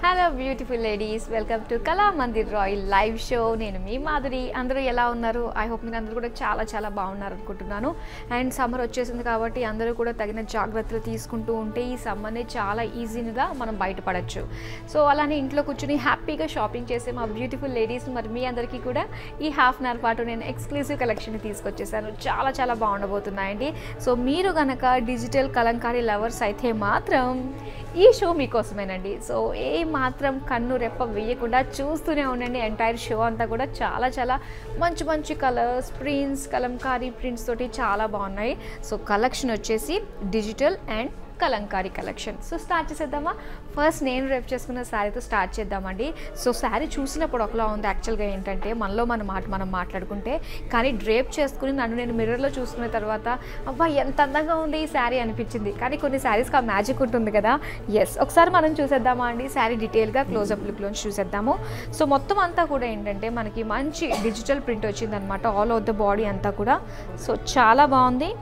hello beautiful ladies welcome to Kala Mandir royal live show నేను మీ మాధురి అందరూ ఎలా ఉన్నారు ఐ హోప్ మీరు అందరూ కూడా చాలా చాలా బాగున్నారు అనుకుంటున్నాను అండ్ సమ్మర్ వచ్చేసింది కాబట్టి అందరూ కూడా తగిన జాగ్రత్తలు తీసుకుంటూ ఉంటే ఈ సమ్మర్ని చాలా ఈజీగా మనం బయటపడచ్చు సో అలానే ఇంట్లో కూర్చుని హ్యాపీగా షాపింగ్ చేసే మా బ్యూటిఫుల్ లేడీస్ మరి మీ అందరికీ కూడా ఈ హాఫ్ అన్ అవర్ పాటు నేను ఎక్స్క్లూసివ్ కలెక్షన్ తీసుకొచ్చేసాను చాలా చాలా బాగుండబోతున్నాయండి సో మీరు గనక డిజిటల్ కలంకారీ లవర్స్ అయితే మాత్రం ఈ షో మీకోసమేనండి సో ఏ మాత్రం కన్ను రెప్ప వేయకుండా చూస్తూనే ఉండండి ఎంటైర్ షో అంతా కూడా చాలా చాలా మంచి మంచి కలర్స్ ప్రింట్స్ కలంకారీ ప్రింట్స్ తోటి చాలా బాగున్నాయి సో కలెక్షన్ వచ్చేసి digital and Kalamkari collection so start చేసేద్దామా ఫస్ట్ నేను రేపు చేసుకున్న శారీతో స్టార్ట్ చేద్దామండి సో శారీ చూసినప్పుడు ఒకలా ఉంది యాక్చువల్గా ఏంటంటే మనలో మన మాట మనం మాట్లాడుకుంటే కానీ డ్రేప్ చేసుకుని నన్ను నేను మిర్రర్లో చూసుకున్న తర్వాత అబ్బా ఎంత అందంగా ఉంది ఈ శారీ అనిపించింది కానీ కొన్ని శారీస్కి ఆ మ్యాజిక్ ఉంటుంది కదా ఎస్ ఒకసారి మనం చూసేద్దామా అండి శారీ డీటెయిల్గా క్లోజప్ లుక్లోంచి చూసేద్దాము సో మొత్తం అంతా కూడా ఏంటంటే మనకి మంచి డిజిటల్ ప్రింట్ వచ్చిందనమాట ఆల్ ఓవర్ ద బాడీ అంతా కూడా సో చాలా బాగుంది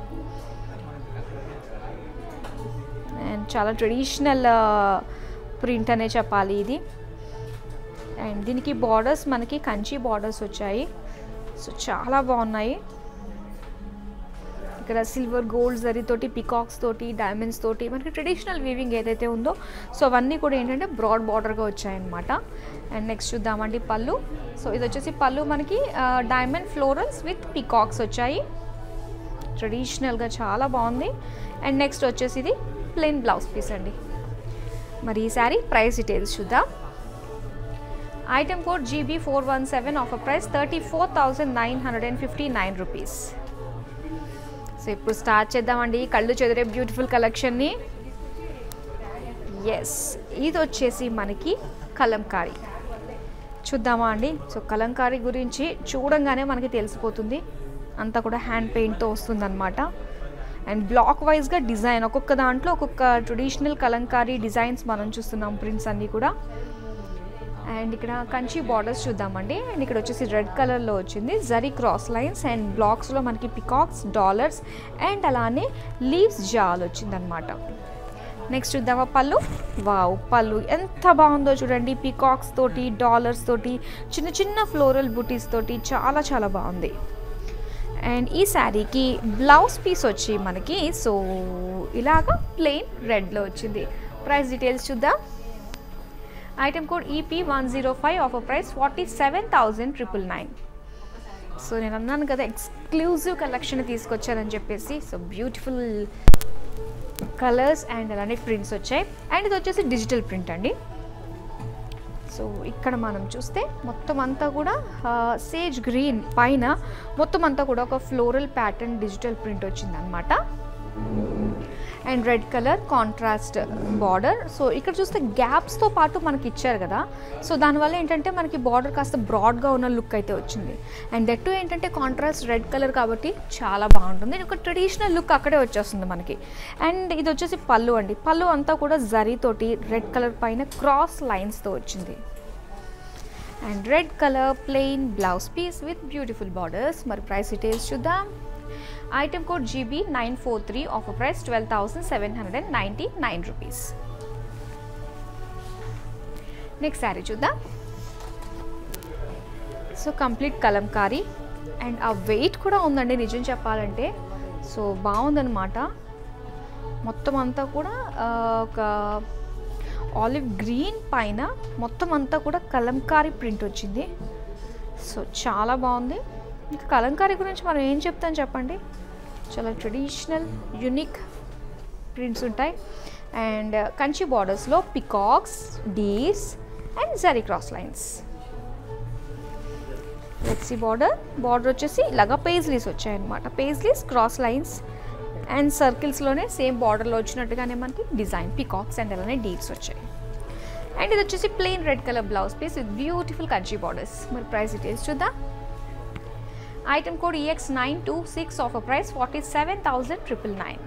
అండ్ చాలా ట్రెడిషనల్ ప్రింట్ అనే చెప్పాలి ఇది అండ్ దీనికి బార్డర్స్ మనకి కంచి బార్డర్స్ వచ్చాయి సో చాలా బాగున్నాయి ఇక్కడ సిల్వర్ గోల్డ్ జరీతోటి పికాక్స్ తోటి డైమండ్స్ తోటి మనకి ట్రెడిషనల్ వీవింగ్ ఏదైతే ఉందో సో అవన్నీ కూడా ఏంటంటే బ్రాడ్ బార్డర్గా వచ్చాయన్నమాట అండ్ నెక్స్ట్ చూద్దామండి పళ్ళు సో ఇది వచ్చేసి పళ్ళు మనకి డైమండ్ ఫ్లోరల్స్ విత్ పికాక్స్ వచ్చాయి ట్రెడిషనల్గా చాలా బాగుంది అండ్ నెక్స్ట్ వచ్చేసి ఇది ప్లెయిన్ బ్లౌజ్ పీస్ అండి మరి ఈ శారీ ప్రైస్ డీటెయిల్స్ చూద్దాం item code GB four one seven offer price thirty four thousand nine hundred and fifty nine rupees so ఇప్పుడు స్టార్ట్ చేద్దామండి కళ్ళు చెదిరే బ్యూటిఫుల్ కలెక్షన్ని ఎస్ ఇది వచ్చేసి మనకి కలంకారీ చూద్దామా అండి సో కలంకారీ గురించి చూడంగానే మనకి తెలిసిపోతుంది అంతా కూడా హ్యాండ్ పెయింట్తో వస్తుందన్నమాట అండ్ బ్లాక్ వైజ్గా డిజైన్ ఒక్కొక్క దాంట్లో ఒక్కొక్క ట్రెడిషనల్ కలంకారీ డిజైన్స్ మనం చూస్తున్నాం ప్రింట్స్ అన్నీ కూడా అండ్ ఇక్కడ కంచి బార్డర్స్ చూద్దామండి అండ్ ఇక్కడ వచ్చేసి రెడ్ కలర్లో వచ్చింది జరీ క్రాస్ లైన్స్ అండ్ బ్లాక్స్లో మనకి పికాక్స్ డాలర్స్ అండ్ అలానే లీవ్స్ జాల్ వచ్చిందనమాట నెక్స్ట్ చూద్దామా పళ్ళు వావ్ పళ్ళు ఎంత బాగుందో చూడండి పికాక్స్ తోటి డాలర్స్ తోటి చిన్న చిన్న ఫ్లోరల్ బుటీస్ తోటి చాలా చాలా బాగుంది అండ్ ఈ శారీకి బ్లౌజ్ పీస్ వచ్చి మనకి సో ఇలాగా ప్లెయిన్ రెడ్లో వచ్చింది ప్రైస్ డీటెయిల్స్ చూద్దాం item code EP one zero five offer price forty seven thousand triple nine so నేను అన్నాను కదా ఎక్స్క్లూజివ్ కలెక్షన్ తీసుకొచ్చానని చెప్పేసి సో బ్యూటిఫుల్ కలర్స్ అండ్ అలానే ప్రింట్స్ వచ్చాయి అండ్ ఇది వచ్చేసి డిజిటల్ ప్రింట్ అండి సో ఇక్కడ మనం చూస్తే మొత్తం అంతా కూడా సేజ్ గ్రీన్ పైన మొత్తం అంతా కూడా ఒక ఫ్లోరల్ ప్యాటర్న్ డిజిటల్ ప్రింట్ వచ్చిందనమాట and red colour contrast border so ఇక్కడ చూస్తే గ్యాప్స్తో పాటు మనకి ఇచ్చారు కదా సో దానివల్ల ఏంటంటే మనకి బార్డర్ కాస్త బ్రాడ్గా ఉన్న లుక్ అయితే వచ్చింది అండ్ దట్టు ఏంటంటే కాంట్రాస్ట్ రెడ్ కలర్ కాబట్టి చాలా బాగుంటుంది ఒక ట్రెడిషనల్ లుక్ అక్కడే వచ్చేస్తుంది మనకి అండ్ ఇది వచ్చేసి పళ్ళు అండి పళ్ళు అంతా కూడా జరీతోటి రెడ్ కలర్ పైన క్రాస్ లైన్స్తో వచ్చింది and red colour plain blouse piece with beautiful borders మరి ప్రైస్ డీటెయిల్స్ చూద్దాం item code GB nine four three offer price twelve thousand seven hundred and ninety nine rupees next sari చూద్దాం so complete Kalamkari and ఆ weight కూడా ఉందండి నిజం చెప్పాలంటే so బాగుందనమాట మొత్తం అంతా కూడా ఒక ఆలివ్ గ్రీన్ పైన మొత్తం అంతా కూడా కలంకారీ ప్రింట్ వచ్చింది సో చాలా బాగుంది ఇంకా కలంకారీ గురించి మనం ఏం చెప్తాం చెప్పండి చాలా ట్రెడిషనల్ యునిక్ ప్రింట్స్ ఉంటాయి అండ్ కంచి బార్డర్స్లో పికాక్స్ డీస్ అండ్ జరీ క్రాస్ లైన్స్ లెక్సీ బార్డర్ బార్డర్ వచ్చేసి ఇలాగా పేజ్లీస్ వచ్చాయన్నమాట పేజ్లీస్ క్రాస్ లైన్స్ అండ్ సర్కిల్స్లోనే సేమ్ బార్డర్లో వచ్చినట్టుగానే మనకి డిజైన్ పికాక్స్ అండ్ అలానే డీప్స్ వచ్చాయి అండ్ ఇది వచ్చేసి plain red colour blouse piece with beautiful Kanchi borders మరి ప్రైస్ డీటెయిల్స్ చూద్దాం item code EX nine two six offer price forty seven thousand triple nine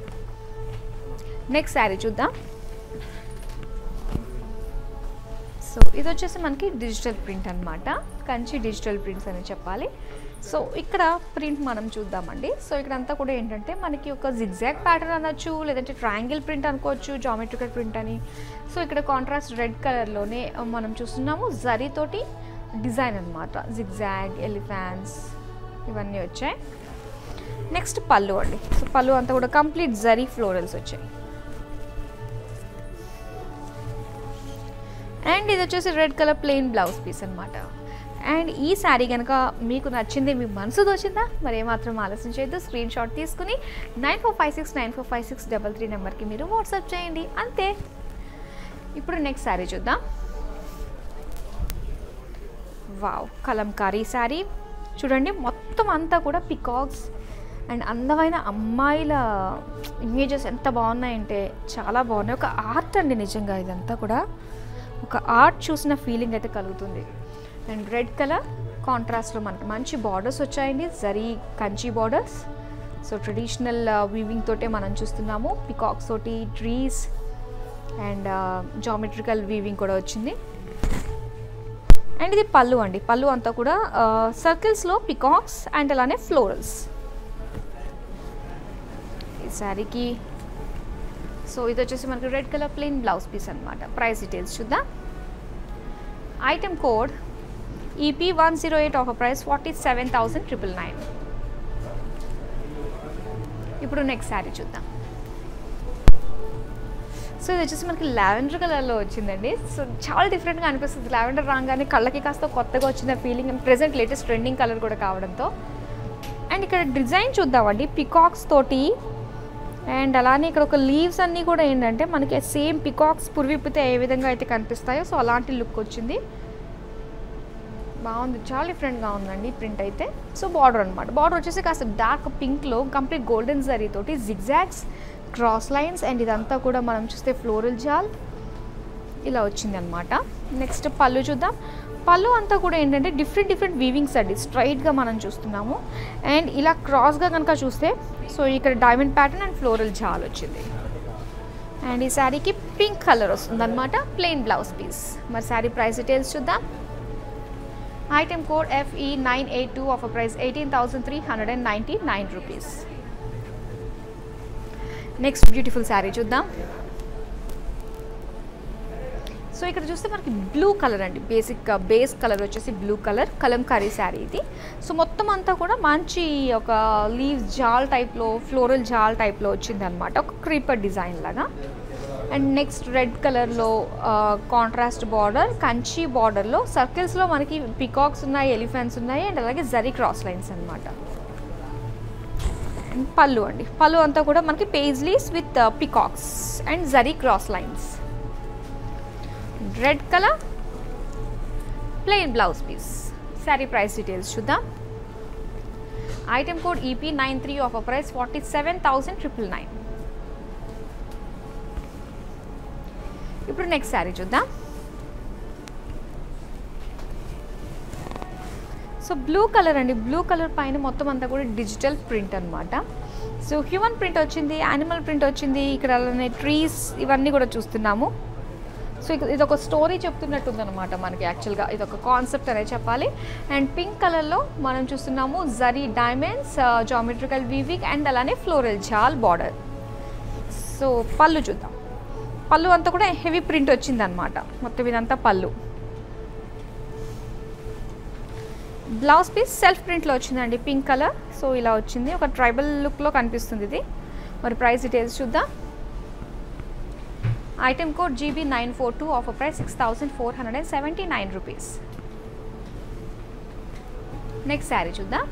next sari చూద్దాం సో ఇది వచ్చేసి మనకి డిజిటల్ ప్రింట్ అనమాట కంచి డిజిటల్ ప్రింట్స్ అని చెప్పాలి సో ఇక్కడ ప్రింట్ మనం చూద్దామండి సో ఇక్కడ అంతా కూడా ఏంటంటే మనకి ఒక జిగ్జాగ్ ప్యాటర్న్ అనొచ్చు లేదంటే ట్రయాంగిల్ ప్రింట్ అనుకోవచ్చు జామెట్రికల్ ప్రింట్ అని సో ఇక్కడ కాంట్రాస్ట్ రెడ్ కలర్లోనే మనం చూస్తున్నాము జరీతోటి డిజైన్ అనమాట జిగ్జాగ్ ఎలిఫాన్స్ ఇవన్నీ వచ్చాయి నెక్స్ట్ పళ్ళు అండి సో పళ్ళు అంతా కూడా కంప్లీట్ జరీ ఫ్లోరల్స్ వచ్చాయి అండ్ ఇది వచ్చేసి red colour plain blouse piece అనమాట అండ్ ఈ శారీ కనుక మీకు నచ్చింది మీ మనసు దోచిందా మరి ఏమాత్రం ఆలస్యం చేయొద్దు స్క్రీన్ షాట్ తీసుకుని nine four five six nine four five six double three నెంబర్కి మీరు వాట్సాప్ చేయండి అంతే ఇప్పుడు నెక్స్ట్ శారీ చూద్దాం వావ్ కలంకారీ శారీ చూడండి మొత్తం అంతా కూడా పికాక్స్ అండ్ అందమైన అమ్మాయిల ఇమేజెస్ ఎంత బాగున్నాయంటే చాలా బాగున్నాయి ఒక ఆర్ట్ అండి నిజంగా ఇదంతా కూడా ఒక ఆర్ట్ చూసిన ఫీలింగ్ అయితే కలుగుతుంది అండ్ రెడ్ కలర్ కాంట్రాస్ట్లో మనకి మంచి బార్డర్స్ వచ్చాయండి zari Kanchi borders so traditional weaving తోటే మనం చూస్తున్నాము పికాక్స్ తోటి ట్రీస్ అండ్ జామెట్రికల్ వీవింగ్ కూడా వచ్చింది అండ్ ఇది పళ్ళు అండి పళ్ళు అంతా కూడా సర్కిల్స్లో పికాక్స్ అండ్ అలానే ఫ్లోరల్స్ ఈ శారీకి సో ఇది వచ్చేసి మనకి red colour plain blouse piece అనమాట ప్రైస్ డీటెయిల్స్ చూద్దాం item code EP one zero eight offer price forty seven thousand triple nine ఇప్పుడు నెక్స్ట్ శారీ చూద్దాం సో ఇది వచ్చేసి మనకి లావెండర్ కలర్లో వచ్చిందండి సో చాలా డిఫరెంట్గా అనిపిస్తుంది లావెండర్ రాగానే కళ్ళకి కాస్త కొత్తగా వచ్చిన feeling and present latest trending colour కూడా కావడంతో అండ్ ఇక్కడ డిజైన్ చూద్దామండి పికాక్స్ తోటి అండ్ అలానే ఇక్కడ ఒక లీవ్స్ అన్నీ కూడా ఏంటంటే మనకి సేమ్ పికాక్స్ పురివిప్పితే ఏ విధంగా అయితే కనిపిస్తాయో సో అలాంటి లుక్ వచ్చింది బాగుంది చాలా డిఫరెంట్గా ఉందండి ప్రింట్ అయితే సో బార్డర్ అనమాట బార్డర్ వచ్చేసి కాస్త డార్క్ పింక్లో కంప్లీట్ గోల్డెన్ జరీ తోటి జిగ్జాగ్స్ క్రాస్ లైన్స్ అండ్ ఇదంతా కూడా మనం చూస్తే ఫ్లోరల్ జాల్ ఇలా వచ్చింది అనమాట నెక్స్ట్ పళ్ళు చూద్దాం పళ్ళు అంతా కూడా ఏంటంటే డిఫరెంట్ డిఫరెంట్ వీవింగ్స్ అండి స్ట్రైట్గా మనం చూస్తున్నాము అండ్ ఇలా క్రాస్గా కనుక చూస్తే సో ఇక్కడ డైమండ్ ప్యాటర్న్ అండ్ ఫ్లోరల్ జాల్ వచ్చింది అండ్ ఈ శారీకి పింక్ కలర్ వస్తుంది అనమాట ప్లెయిన్ బ్లౌజ్ పీస్ మరి శారీ ప్రైస్ డీటెయిల్స్ చూద్దాం item code FE nine eight two offer price eighteen thousand three hundred and ninety nine rupees next beautiful sari చూద్దాం సో ఇక్కడ చూస్తే మనకి బ్లూ కలర్ అండి బేసిక్ బేస్ కలర్ వచ్చేసి బ్లూ కలర్ కలంకారీ శారీ ఇది so మొత్తం అంతా కూడా మంచి ఒక లీవ్స్ జాల్ టైప్లో ఫ్లోరల్ జాల్ టైప్లో వచ్చింది అనమాట ఒక క్రీపర్ డిజైన్ లాగా అండ్ నెక్స్ట్ రెడ్ కలర్లో కాంట్రాస్ట్ బార్డర్ కంచి బార్డర్లో సర్కిల్స్లో మనకి పికాక్స్ ఉన్నాయి ఎలిఫెంట్స్ ఉన్నాయి అండ్ అలాగే జరీ క్రాస్ లైన్స్ అనమాట అండ్ పళ్ళు అండి పళ్ళు అంతా కూడా మనకి paisleys with peacocks and zari cross lines red colour plain blouse piece sari price details చూద్దాం item code EP nine three offer price forty seven thousand triple nine ఇప్పుడు నెక్స్ట్ శారీ చూద్దాం సో బ్లూ కలర్ అండి బ్లూ కలర్ పైన మొత్తం అంతా కూడా digital print అనమాట so human print వచ్చింది యానిమల్ ప్రింట్ వచ్చింది ఇక్కడ అలానే ట్రీస్ ఇవన్నీ కూడా చూస్తున్నాము సో ఇది ఒక స్టోరీ చెప్తున్నట్టుంది అనమాట మనకి యాక్చువల్గా ఇది ఒక కాన్సెప్ట్ అనే చెప్పాలి అండ్ పింక్ కలర్లో మనం చూస్తున్నాము zari diamonds geometrical weaving and అలానే ఫ్లోరల్ జాల్ బార్డర్ సో పళ్ళు చూద్దాం పళ్ళు అంతా కూడా హెవీ ప్రింట్ వచ్చిందనమాట మొత్తం ఇదంతా పళ్ళు బ్లౌజ్ పీస్ సెల్ఫ్ ప్రింట్లో వచ్చిందండి పింక్ కలర్ సో ఇలా వచ్చింది ఒక ట్రైబల్ లుక్లో కనిపిస్తుంది ఇది మరి ప్రైస్ డీటెయిల్స్ చూద్దాం item code GB nine four two offer price six thousand four hundred and seventy nine rupees next sari చూద్దాం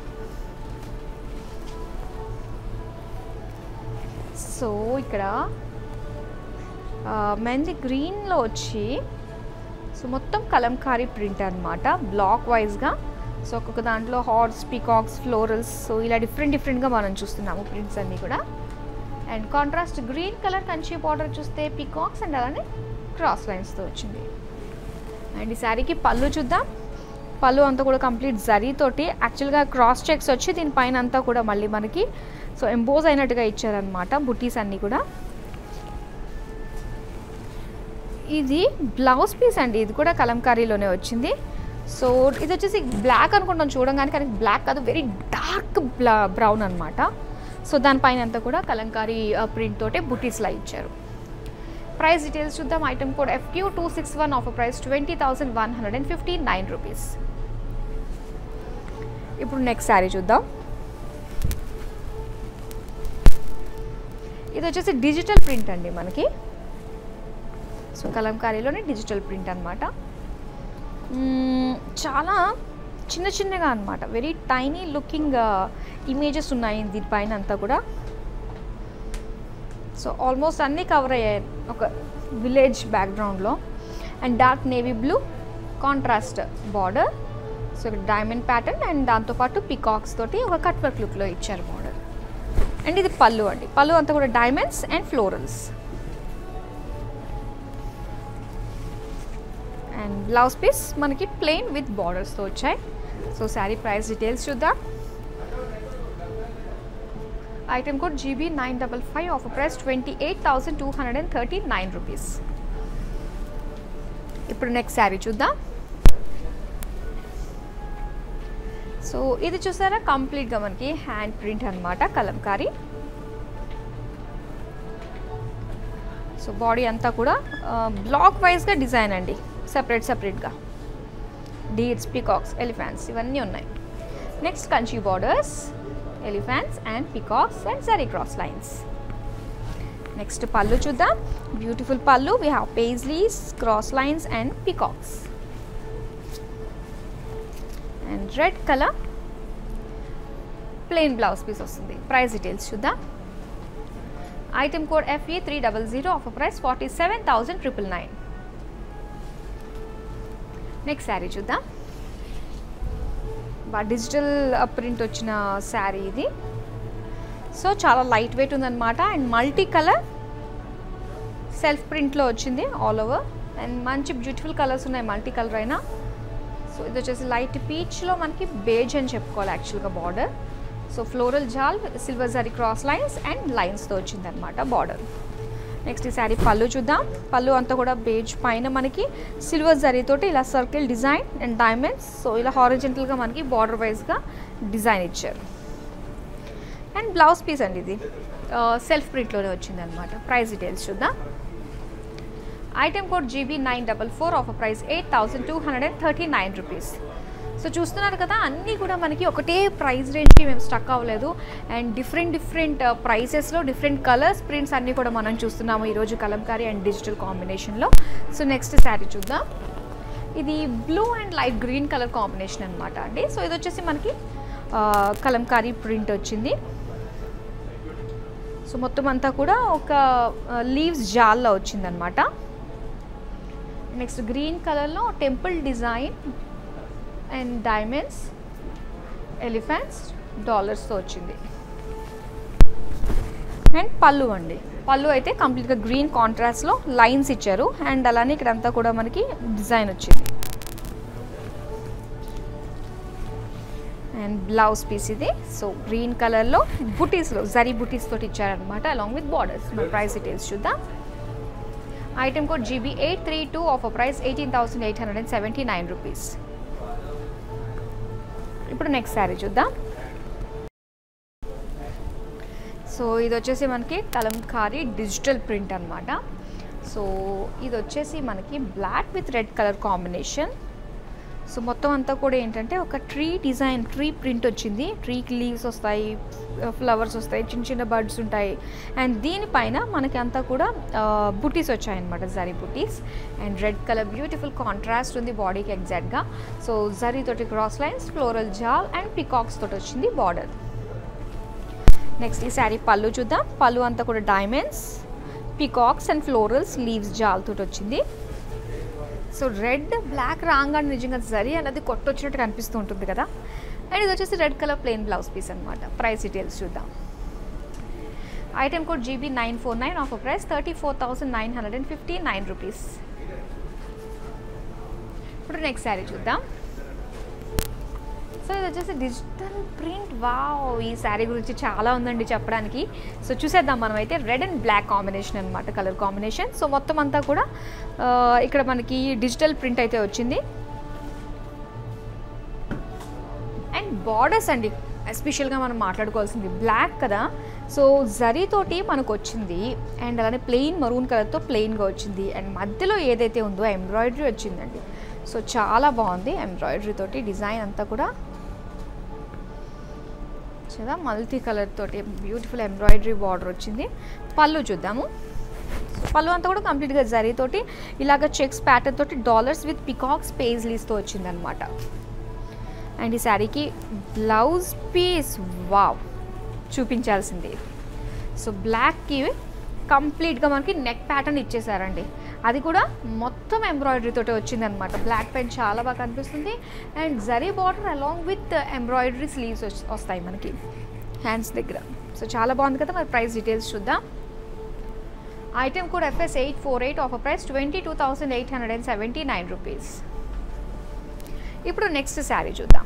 సో ఇక్కడ మెహందీ గ్రీన్లో వచ్చి సో మొత్తం కలంకారీ ప్రింట్ అనమాట బ్లాక్ వైజ్గా సో ఒక్కొక్క దాంట్లో హార్స్ పీకాక్స్ ఫ్లోరల్స్ సో ఇలా డిఫరెంట్ డిఫరెంట్గా మనం చూస్తున్నాము ప్రింట్స్ అన్నీ కూడా and contrast green colour Kanchi border చూస్తే పీకాక్స్ అండ్ అలానే క్రాస్ లైన్స్తో వచ్చింది అండ్ ఈ శారీకి పళ్ళు చూద్దాం పళ్ళు అంతా కూడా కంప్లీట్ జరీ తోటి యాక్చువల్గా క్రాస్ చెక్స్ వచ్చి దీనిపైన అంతా కూడా మళ్ళీ మనకి సో ఎంబోజ్ అయినట్టుగా ఇచ్చారనమాట బుటీస్ అన్నీ కూడా ఇది బ్లౌజ్ పీస్ అండి ఇది కూడా కలంకారీలోనే వచ్చింది సో ఇది వచ్చేసి బ్లాక్ అనుకుంటాం చూడంగానే కానీ బ్లాక్ కాదు వెరీ డార్క్ బ్లా బ్రౌన్ అనమాట సో దానిపైన అంతా కూడా కలంకారీ ప్రింట్ తోటే బుటీస్లా ఇచ్చారు ప్రైస్ డీటెయిల్స్ చూద్దాం item code FQ two six one offer price twenty thousand one hundred and fifty nine rupees ఇప్పుడు నెక్స్ట్ శారీ చూద్దాం ఇది వచ్చేసి డిజిటల్ ప్రింట్ అండి మనకి సో కలంకారీలోనే డిజిటల్ ప్రింట్ అనమాట చాలా చిన్న చిన్నగా అనమాట వెరీ టైనీ లుకింగ్ ఇమేజెస్ ఉన్నాయి దీనిపైన అంతా కూడా సో ఆల్మోస్ట్ అన్నీ కవర్ అయ్యాయి ఒక విలేజ్ బ్యాక్గ్రౌండ్లో and dark navy blue contrast border so ఇక్కడ డైమండ్ ప్యాటర్న్ అండ్ దాంతోపాటు పికాక్స్ తోటి ఒక కట్ వర్క్ లుక్లో ఇచ్చారు బార్డర్ అండ్ ఇది పళ్ళు అండి పళ్ళు అంతా కూడా diamonds and florals and blouse piece మనకి ప్లెయిన్ విత్ బార్డర్స్తో వచ్చాయి సో శారీ ప్రైస్ డీటెయిల్స్ చూద్దాం item code GB nine double five offer price twenty eight thousand two hundred and thirty nine rupees ఇప్పుడు నెక్స్ట్ శారీ చూద్దాం సో ఇది చూసారా కంప్లీట్గా మనకి హ్యాండ్ ప్రింట్ అనమాట కలంకారీ సో బాడీ అంతా కూడా బ్లాక్ వైజ్గా డిజైన్ అండి సపరేట్ సపరేట్గా డీడ్స్ పికాక్స్ ఎలిఫెంట్స్ ఇవన్నీ ఉన్నాయి next Kanchi borders elephants and peacocks and zari cross lines next పళ్ళు చూద్దాం బ్యూటిఫుల్ పళ్ళు we have paisleys cross lines and peacocks and red colour plain blouse piece వస్తుంది ప్రైస్ డీటెయిల్స్ చూద్దాం item code FE three double zero offer price forty seven thousand triple nine next sari చూద్దాం బా digital print వచ్చిన శారీ ఇది so చాలా light weight ఉందన్నమాట and multi colour self ప్రింట్లో వచ్చింది ఆల్ ఓవర్ అండ్ మంచి బ్యూటిఫుల్ కలర్స్ ఉన్నాయి మల్టీ కలర్ అయినా సో ఇది వచ్చేసి లైట్ పీచ్లో మనకి బేజ్ అని చెప్పుకోవాలి యాక్చువల్గా బార్డర్ సో ఫ్లోరల్ జాల్ silver zari cross lines and లైన్స్తో వచ్చిందనమాట బార్డర్ నెక్స్ట్ ఈ శారీ పళ్ళు చూద్దాం పళ్ళు అంతా కూడా బేజ్ పైన మనకి సిల్వర్ జరీతోటి ఇలా circle design and diamonds so ఇలా హారిజెంటల్గా మనకి బార్డర్ వైజ్గా డిజైన్ ఇచ్చారు అండ్ బ్లౌజ్ పీస్ అండి ఇది సెల్ఫ్ ప్రింట్లోనే వచ్చిందనమాట ప్రైస్ డీటెయిల్స్ చూద్దాం item code GB nine double four offer price eight thousand two hundred and thirty nine rupees so చూస్తున్నారు కదా అన్నీ కూడా మనకి ఒకటే ప్రైస్ రేంజ్కి మేము స్టక్ అవ్వలేదు అండ్ డిఫరెంట్ డిఫరెంట్ ప్రైసెస్లో డిఫరెంట్ కలర్స్ ప్రింట్స్ అన్నీ కూడా మనం చూస్తున్నాము ఈరోజు కలంకారీ అండ్ డిజిటల్ కాంబినేషన్లో సో నెక్స్ట్ శారీ చూద్దాం ఇది blue and light green colour combination అనమాట అండి సో ఇది వచ్చేసి మనకి కలంకారీ ప్రింట్ వచ్చింది సో మొత్తం అంతా కూడా ఒక లీవ్స్ జాల్లో వచ్చిందనమాట నెక్స్ట్ గ్రీన్ కలర్లో temple design and diamonds elephants డాలర్స్తో వచ్చింది అండ్ పళ్ళు అండి పళ్ళు అయితే కంప్లీట్గా గ్రీన్ కాంట్రాస్ట్లో లైన్స్ ఇచ్చారు అండ్ అలానే ఇక్కడంతా కూడా మనకి డిజైన్ వచ్చింది అండ్ బ్లౌజ్ పీస్ ఇది సో గ్రీన్ కలర్లో బుటీస్లో జరీ బుటీస్ తోటి ఇచ్చారనమాట అలాంగ్ విత్ బార్డర్స్ మన ప్రైస్ డీటెయిల్స్ చూద్దాం item code GB eight three two offer price eighteen thousand eight hundred and seventy nine rupees ఇప్పుడు నెక్స్ట్ శారీ చూద్దాం సో ఇది వచ్చేసి మనకి కలంకారీ డిజిటల్ ప్రింట్ అనమాట సో ఇది వచ్చేసి మనకి black with red colour combination so మొత్తం అంతా కూడా ఏంటంటే ఒక ట్రీ డిజైన్ ట్రీ ప్రింట్ వచ్చింది ట్రీకి లీవ్స్ వస్తాయి ఫ్లవర్స్ వస్తాయి చిన్న చిన్న బర్డ్స్ ఉంటాయి అండ్ దీనిపైన మనకి అంతా కూడా బుటీస్ వచ్చాయన్నమాట జరీ బుటీస్ and red colour beautiful contrast ఉంది బాడీకి ఎగ్జాక్ట్గా సో జరీ తోటి క్రాస్ లైన్స్ ఫ్లోరల్ జాల్ అండ్ పికాక్స్ తోటి వచ్చింది బార్డర్ నెక్స్ట్ ఈ శారీ పళ్ళు చూద్దాం పళ్ళు అంతా కూడా diamonds peacocks and florals leaves జాల్ తోటి వచ్చింది సో రెడ్ బ్లాక్ రాంగ్ నిజంగా జరీ అనేది కొట్టొచ్చినట్టు కనిపిస్తూ ఉంటుంది కదా అండ్ ఇది వచ్చేసి red colour plain blouse piece అనమాట ప్రైస్ డీటెయిల్స్ చూద్దాం item code GB nine four nine offer price thirty four thousand nine hundred and fifty nine rupees ఇప్పుడు నెక్స్ట్ శారీ చూద్దాం సో ఇది వచ్చేసి డిజిటల్ ప్రింట్ వావ్ ఈ శారీ గురించి చాలా ఉందండి చెప్పడానికి సో చూసేద్దాం మనం అయితే రెడ్ అండ్ బ్లాక్ కాంబినేషన్ అనమాట కలర్ కాంబినేషన్ సో మొత్తం అంతా కూడా ఆ, ఇక్కడ మనకి డిజిటల్ ప్రింట్ అయితే వచ్చింది అండ్ బార్డర్స్ అండి ఎస్పెషల్గా మనం మాట్లాడుకోవాల్సింది బ్లాక్ కదా సో జరీతోటి మనకు వచ్చింది అండ్ అలానే ప్లెయిన్ మరూన్ కలర్తో ప్లెయిన్గా వచ్చింది అండ్ మధ్యలో ఏదైతే ఉందో ఎంబ్రాయిడరీ వచ్చిందండి సో చాలా బాగుంది ఎంబ్రాయిడరీ తోటి డిజైన్ అంతా కూడా కదా మల్టీ కలర్ తోటి బ్యూటిఫుల్ ఎంబ్రాయిడరీ బార్డర్ వచ్చింది పళ్ళు చూద్దాము పళ్ళు అంతా కూడా కంప్లీట్గా జరీతోటి ఇలాగ చెక్స్ ప్యాటర్న్ తోటి డాలర్స్ విత్ పికాక్స్ పేజ్లీస్తో వచ్చిందనమాట అండ్ ఈ శారీకి బ్లౌజ్ పీస్ వావ్ చూపించాల్సింది సో బ్లాక్కి కంప్లీట్గా మనకి నెక్ ప్యాటర్న్ ఇచ్చేసారండి అది కూడా మొత్తం ఎంబ్రాయిడరీ తోటి వచ్చిందనమాట బ్లాక్ పెన్ చాలా బాగా కనిపిస్తుంది and zari border along with embroidery sleeves వస్తాయి మనకి హ్యాండ్స్ దగ్గర సో చాలా బాగుంది కదా మరి ప్రైస్ డీటెయిల్స్ చూద్దాం ఐటమ్ కూడా FS eight four eight offer price twenty two thousand eight hundred and seventy nine rupees ఇప్పుడు నెక్స్ట్ శారీ చూద్దాం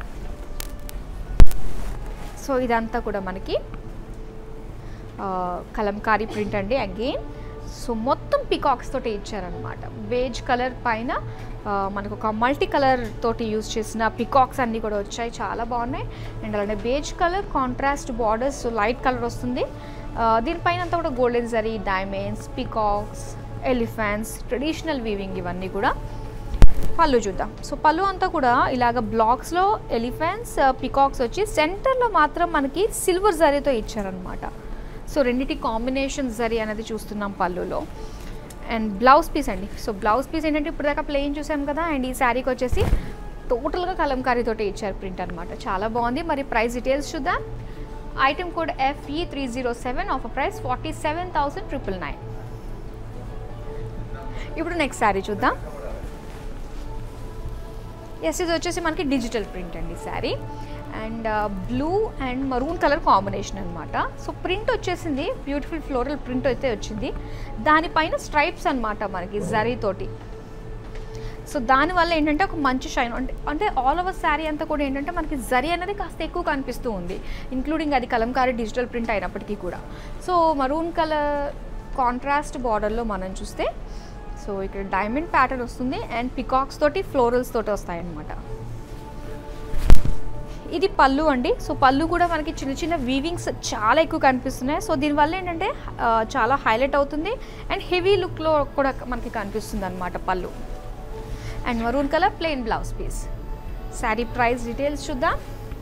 సో ఇదంతా కూడా మనకి ఆ, కలంకారీ ప్రింట్ అండి అగైన్ సో మొత్తం పికాక్స్ తోటి ఇచ్చారనమాట బేజ్ కలర్ పైన ఆ, మనకు ఒక మల్టీ కలర్ తోటి యూజ్ చేసిన పికాక్స్ అన్నీ కూడా వచ్చాయి చాలా బాగున్నాయి అండ్ అలానే beige colour contrast borders light colour వస్తుంది ఆ, దీనిపైన అంతా కూడా golden zari diamonds peacocks elephants traditional weaving ఇవన్నీ కూడా పళ్ళు చూద్దాం సో పళ్ళు అంతా కూడా ఇలాగ బ్లాక్స్లో ఎలిఫెంట్స్ పికాక్స్ వచ్చి సెంటర్లో మాత్రం మనకి సిల్వర్ జరీతో ఇచ్చారనమాట సో రెండింటి కాంబినేషన్ జరీ అనేది చూస్తున్నాం పళ్ళులో అండ్ బ్లౌజ్ పీస్ అండి సో బ్లౌజ్ పీస్ ఏంటంటే ఇప్పుడు దాకా ప్లెయిన్ చూసాం కదా అండ్ ఈ శారీకి వచ్చేసి టోటల్గా కలంకారీతోటి ఇచ్చారు ప్రింట్ అనమాట చాలా బాగుంది మరి ప్రైస్ డీటెయిల్స్ చూద్దాం item code FE three zero seven off price forty seven thousand triple nine ఇప్పుడు నెక్స్ట్ శారీ చూద్దాం ఎస్ ఇది వచ్చేసి మనకి డిజిటల్ ప్రింట్ అండి sari and blue and maroon colour combination అనమాట సో ప్రింట్ వచ్చేసింది బ్యూటిఫుల్ ఫ్లోరల్ ప్రింట్ అయితే వచ్చింది దానిపైన స్ట్రైప్స్ అనమాట మనకి జరీతోటి సో దానివల్ల ఏంటంటే ఒక మంచి షైన్ అంటే అంటే ఆల్ ఓవర్ శారీ అంతా కూడా ఏంటంటే మనకి జరీ అనేది కాస్త ఎక్కువ కనిపిస్తూ ఉంది ఇంక్లూడింగ్ అది కలంకారీ డిజిటల్ ప్రింట్ అయినప్పటికీ కూడా సో మరూన్ కలర్ కాంట్రాస్ట్ బార్డర్లో మనం చూస్తే సో ఇక్కడ డైమండ్ ప్యాటర్న్ వస్తుంది అండ్ పికాక్స్ తోటి ఫ్లోరల్స్ తోటి వస్తాయన్నమాట ఇది పళ్ళు అండి సో పళ్ళు కూడా మనకి చిన్న చిన్న వీవింగ్స్ చాలా ఎక్కువ కనిపిస్తున్నాయి సో దీనివల్ల ఏంటంటే ఆ, చాలా హైలైట్ అవుతుంది అండ్ హెవీ లుక్లో కూడా మనకి కనిపిస్తుంది అనమాట పళ్ళు and maroon colour plain blouse piece sari price details చూద్దాం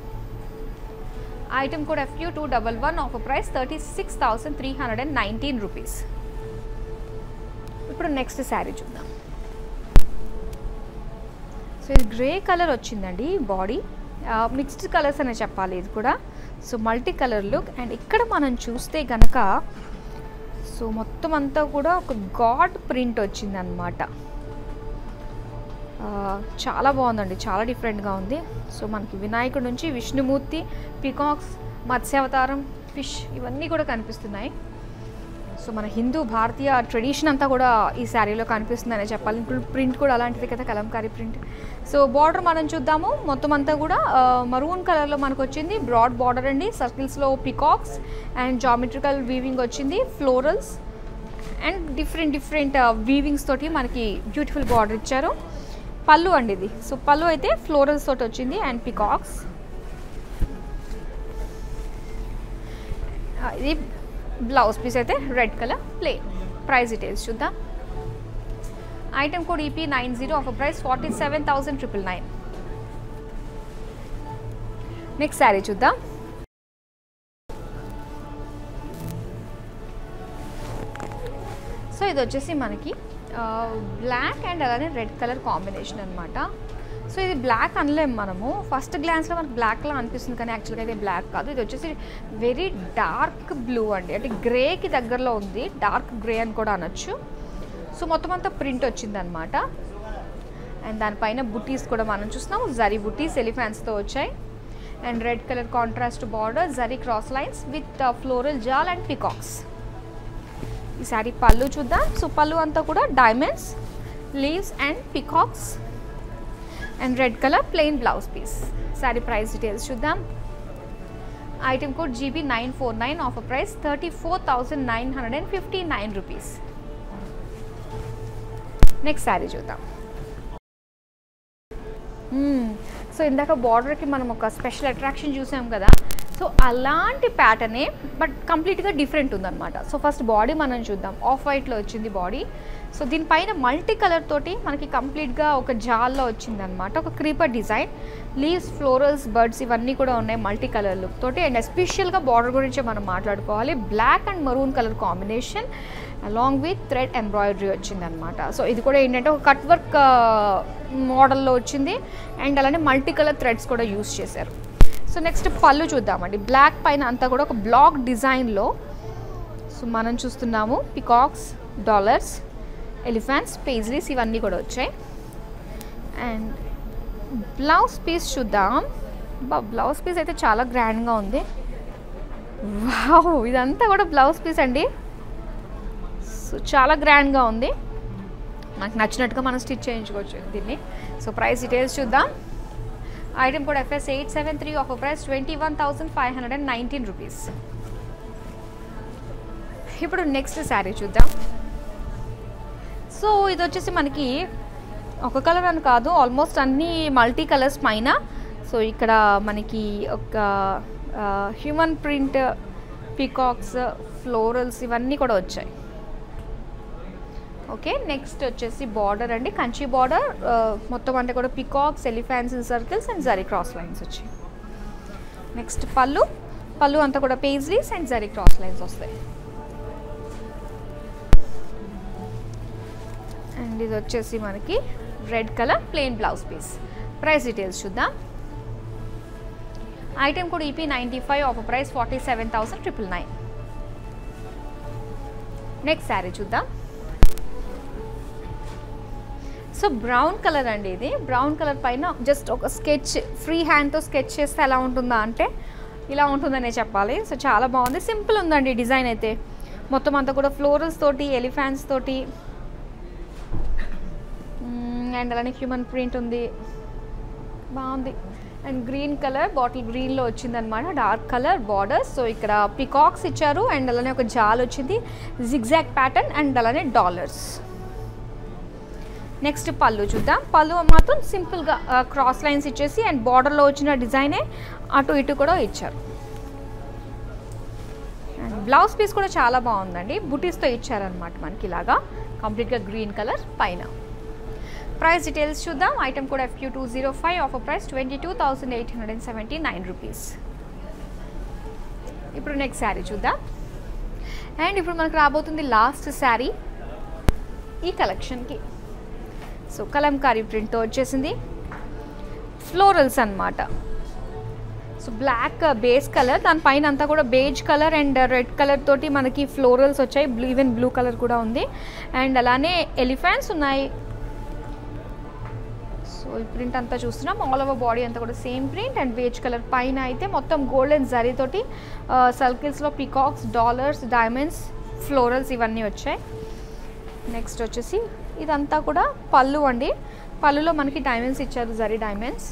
ఐటమ్ కూడా FU two double one off price thirty six thousand three hundred and nineteen rupees ఇప్పుడు నెక్స్ట్ శారీ చూద్దాం సో ఇది గ్రే కలర్ వచ్చిందండి బాడీ మిక్స్డ్ కలర్స్ అనే చెప్పాలి ఇది కూడా so multi colour look and ఇక్కడ మనం చూస్తే గనక సో మొత్తం అంతా కూడా ఒక గాడ్ ప్రింట్ వచ్చిందనమాట చాలా బాగుందండి చాలా డిఫరెంట్గా ఉంది సో మనకి వినాయకుడి నుంచి విష్ణుమూర్తి పికాక్స్ మత్స్యావతారం ఫిష్ ఇవన్నీ కూడా కనిపిస్తున్నాయి సో మన హిందూ భారతీయ ట్రెడిషన్ అంతా కూడా ఈ శారీలో కనిపిస్తుందనే చెప్పాలి ఇంక్లూడ్ ప్రింట్ కూడా అలాంటిది కదా కలంకారీ ప్రింట్ సో బార్డర్ మనం చూద్దాము మొత్తం అంతా కూడా మరూన్ కలర్లో మనకు వచ్చింది బ్రాడ్ బార్డర్ అండి సర్కిల్స్లో పికాక్స్ అండ్ జామెట్రికల్ వీవింగ్ వచ్చింది florals and different different weavings తోటి మనకి బ్యూటిఫుల్ బార్డర్ ఇచ్చారు పళ్ళు అండి ఇది సో పళ్ళు అయితే ఫ్లోరల్స్ తోటి వచ్చింది అండ్ పికాక్స్ ఇది బ్లౌజ్ పీస్ అయితే red colour play price details చూద్దాం item code EP nine zero off price forty seven thousand triple nine next sari చూద్దాం సో ఇది వచ్చేసి మనకి బ్లాక్ అండ్ అలానే రెడ్ కలర్ కాంబినేషన్ అనమాట సో ఇది బ్లాక్ అనలేము మనము ఫస్ట్ గ్లాన్స్లో మనకు బ్లాక్లా అనిపిస్తుంది కానీ యాక్చువల్గా అయితే బ్లాక్ కాదు ఇది వచ్చేసి వెరీ డార్క్ బ్లూ అండి అంటే గ్రేకి దగ్గరలో ఉంది డార్క్ గ్రే అని కూడా అనొచ్చు సో మొత్తం అంతా ప్రింట్ వచ్చిందనమాట అండ్ దానిపైన బుటీస్ కూడా మనం చూస్తున్నాము జరీ బుటీస్ ఎలిఫాన్స్తో వచ్చాయి and red colour contrast border zari cross lines with floral జాల్ అండ్ పికాక్స్ ఈ శారీ పళ్ళు చూద్దాం సో పళ్ళు అంతా కూడా diamonds leaves and peacocks and red colour plain blouse piece sari price details చూద్దాం item code GB nine four nine offer price thirty four thousand nine hundred and fifty nine rupees next sari చూద్దాం so ఇందాక బార్డర్కి మనం ఒక special attraction చూసాం కదా so అలాంటి ప్యాటర్నే బట్ కంప్లీట్గా డిఫరెంట్ ఉందన్నమాట సో ఫస్ట్ బాడీ మనం చూద్దాం ఆఫ్ వైట్లో వచ్చింది బాడీ సో దీనిపైన మల్టీ కలర్ తోటి మనకి కంప్లీట్గా ఒక జాల్లో వచ్చిందనమాట ఒక creeper design leaves florals birds ఇవన్నీ కూడా ఉన్నాయి మల్టీ కలర్ లుక్ తోటి అండ్ ఎస్పెషల్గా బార్డర్ గురించి మనం మాట్లాడుకోవాలి black and maroon colour combination along with thread embroidery వచ్చిందనమాట సో ఇది కూడా ఏంటంటే ఒక కట్ వర్క్ మోడల్లో వచ్చింది అండ్ అలానే మల్టీ కలర్ థ్రెడ్స్ కూడా యూస్ చేశారు సో నెక్స్ట్ పళ్ళు చూద్దామండి బ్లాక్ పైన అంతా కూడా ఒక బ్లాక్ డిజైన్లో సో మనం చూస్తున్నాము పికాక్స్ డాలర్స్ ఎలిఫెంట్స్ పేజ్రీస్ ఇవన్నీ కూడా వచ్చాయి అండ్ బ్లౌజ్ పీస్ చూద్దాం బా బ్లౌజ్ పీస్ అయితే చాలా గ్రాండ్గా ఉంది వావ్ ఇదంతా కూడా బ్లౌజ్ పీస్ అండి సో చాలా గ్రాండ్గా ఉంది మనకు నచ్చినట్టుగా మనం స్టిచ్ చేయించుకోవచ్చు దీన్ని సో ప్రైస్ డీటెయిల్స్ చూద్దాం ఐటమ్ కూడా FS eight seven three offer price twenty one thousand five hundred and nineteen rupees ఇప్పుడు నెక్స్ట్ శారీ చూద్దాం సో ఇది వచ్చేసి మనకి ఒక కలర్ అని కాదు ఆల్మోస్ట్ అన్ని మల్టీ కలర్స్ పైన సో ఇక్కడ మనకి ఒక హ్యూమన్ ప్రింట్ పికాక్స్ ఫ్లోరల్స్ ఇవన్నీ కూడా వచ్చాయి ఓకే నెక్స్ట్ వచ్చేసి బార్డర్ అండి కంచి బార్డర్ మొత్తం అంటే కూడా peacocks elephants circles and zari cross lines వచ్చాయి నెక్స్ట్ పళ్ళు పళ్ళు అంతా కూడా paisleys and zari cross lines వస్తాయి అండ్ ఇది వచ్చేసి మనకి red colour plain blouse piece price details చూద్దాం ఐటమ్ కూడా EP ninety five offer price forty seven thousand triple nine next sari చూద్దాం సో బ్రౌన్ కలర్ అండి ఇది బ్రౌన్ కలర్ పైన జస్ట్ ఒక స్కెచ్ ఫ్రీ హ్యాండ్తో స్కెచ్ చేస్తే ఎలా ఉంటుందా అంటే ఇలా ఉంటుందనే చెప్పాలి సో చాలా బాగుంది సింపుల్ ఉందండి డిజైన్ అయితే మొత్తం అంతా కూడా ఫ్లోరల్స్ తోటి ఎలిఫాన్స్ తోటి అండ్ అలానే హ్యూమన్ ప్రింట్ ఉంది బాగుంది అండ్ గ్రీన్ కలర్ బాటిల్ గ్రీన్లో వచ్చిందనమాట డార్క్ కలర్ బార్డర్స్ సో ఇక్కడ పికాక్స్ ఇచ్చారు అండ్ అలానే ఒక జాల్ వచ్చింది జిగ్జాక్ ప్యాటర్న్ అండ్ అలానే డాలర్స్ నెక్స్ట్ పళ్ళు చూద్దాం పళ్ళు మాత్రం సింపుల్గా క్రాస్ లైన్స్ ఇచ్చేసి అండ్ బార్డర్లో వచ్చిన డిజైనే అటు ఇటు కూడా ఇచ్చారు అండ్ బ్లౌజ్ పీస్ కూడా చాలా బాగుందండి బుటీస్తో ఇచ్చారనమాట మనకి ఇలాగా కంప్లీట్గా గ్రీన్ కలర్ పైన ప్రైస్ డీటెయిల్స్ చూద్దాం ఐటమ్ కూడా FQ two zero five offer price twenty two thousand eight hundred and seventy nine rupees ఇప్పుడు నెక్స్ట్ శారీ చూద్దాం అండ్ ఇప్పుడు మనకు రాబోతుంది లాస్ట్ శారీ ఈ కలెక్షన్కి సో కలంకారీ ప్రింట్తో వచ్చేసింది ఫ్లోరల్స్ అనమాట సో బ్లాక్ బేస్ కలర్ దానిపైన అంతా కూడా beige colour and red colour తోటి మనకి ఫ్లోరల్స్ వచ్చాయి బ్లూ ఈవెన్ బ్లూ కలర్ కూడా ఉంది అండ్ అలానే ఎలిఫెంట్స్ ఉన్నాయి సో ఈ ప్రింట్ అంతా చూస్తున్నాం ఆల్ ఓవర్ బాడీ అంతా కూడా same print and beige colour పైన అయితే మొత్తం గోల్డ్ అండ్ జరీ తోటి సర్కిల్స్లో పికాక్స్ డాలర్స్ డైమండ్స్ ఫ్లోరల్స్ ఇవన్నీ వచ్చాయి నెక్స్ట్ వచ్చేసి ఇదంతా కూడా పళ్ళు అండి పళ్ళులో మనకి డైమండ్స్ ఇచ్చారు జరీ డైమండ్స్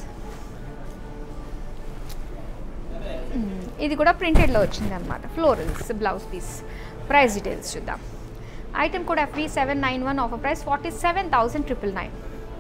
ఇది కూడా ప్రింటెడ్లో వచ్చింది అనమాట florals blouse piece price details చూద్దాం ఐటమ్ కూడా FV seven nine one offer price forty seven thousand triple nine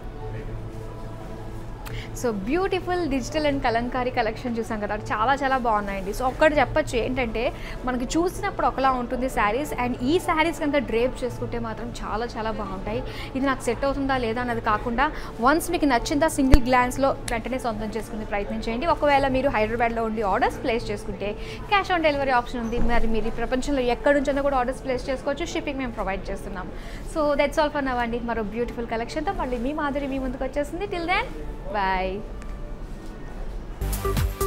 so beautiful digital and Kalamkari collection చూసాం కదా చాలా చాలా బాగున్నాయండి సో ఒక్కటి చెప్పొచ్చు ఏంటంటే మనకి చూసినప్పుడు ఒకలా ఉంటుంది శారీస్ అండ్ ఈ శారీస్ కనుక డ్రేప్ చేసుకుంటే మాత్రం చాలా చాలా బాగుంటాయి ఇది నాకు సెట్ అవుతుందా లేదా అన్నది కాకుండా వన్స్ మీకు నచ్చిందా సింగిల్ గ్లాన్స్లో వెంటనే సొంతం చేసుకునే ప్రయత్నం చేయండి ఒకవేళ మీరు హైదరాబాద్లో ఉండి ఆర్డర్స్ ప్లేస్ చేసుకుంటే క్యాష్ ఆన్ డెలివరీ ఆప్షన్ ఉంది మరి మీరు ఈ ప్రపంచంలో ఎక్కడి నుంచైనా కూడా ఆర్డర్స్ ప్లేస్ చేసుకోవచ్చు షిప్పింగ్ మేము ప్రొవైడ్ చేస్తున్నాం so that's all for now అండి మరో బ్యూటిఫుల్ కలెక్షన్తో మళ్ళీ మీ మాదిరి మీ ముందుకు వచ్చేసింది టిల్ దెన్ బాయ్